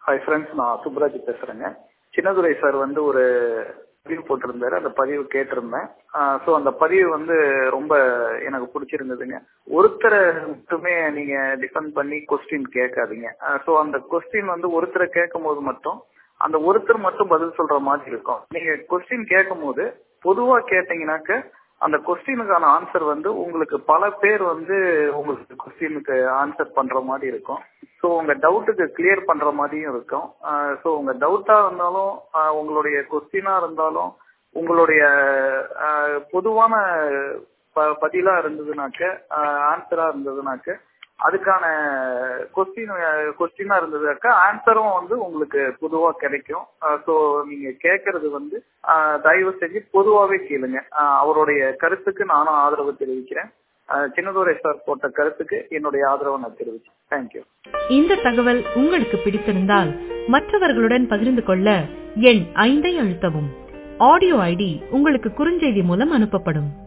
hi friends நான் சுப்ராஜ் பேசுறேங்க Chinnadurai sir வந்து ஒரு பதிவு போட்டிருந்தாரு அந்த பதிவு கேட்டிருந்தேன் ஸோ அந்த பதிவு வந்து ரொம்ப எனக்கு பிடிச்சிருந்ததுங்க ஒருத்தரை மட்டுமே நீங்க டிபெண்ட் பண்ணி கொஸ்டின் கேட்காதீங்க ஸோ அந்த கொஸ்டின் வந்து ஒருத்தரை கேட்கும் போது மட்டும் அந்த ஒருத்தர் மட்டும் பதில் சொல்ற மாதிரி இருக்கும் நீங்க கொஸ்டின் கேட்கும் போது பொதுவா கேட்டீங்கன்னாக்க அந்த கொஸ்டினுக்கான ஆன்சர் வந்து உங்களுக்கு பல பேர் வந்து உங்களுக்கு கொஸ்டினுக்கு ஆன்சர் பண்ற மாதிரி இருக்கும் ஸோ உங்க டவுட்டுக்கு கிளியர் பண்ற மாதிரியும் இருக்கும் ஸோ உங்க டவுட்டா இருந்தாலும் உங்களுடைய கொஸ்டினா இருந்தாலும் உங்களுடைய பொதுவான பதிலா இருந்ததுனாக்க ஆன்சரா இருந்ததுனாக்க அதுக்கான கொஸ்டின் கொஸ்டினா இருந்ததுனாக்கா ஆன்சரும் வந்து உங்களுக்கு பொதுவா கிடைக்கும் ஸோ நீங்க கேட்கறது வந்து தயவு செஞ்சு பொதுவாகவே கேளுங்க அவருடைய கருத்துக்கு நானும் ஆதரவு தெரிவிக்கிறேன் சின்னதுரை சார் போட்ட கருத்துக்கு என்னுடைய ஆதரவை நான் தெரிவிச்சேன் தேங்க்யூ இந்த தகவல் உங்களுக்கு பிடித்திருந்தால் மற்றவர்களுடன் பகிர்ந்து கொள்ள எண் ஐந்தை அழுத்தவும் ஆடியோ ஐடி உங்களுக்கு குறுஞ்செய்தி மூலம் அனுப்பப்படும்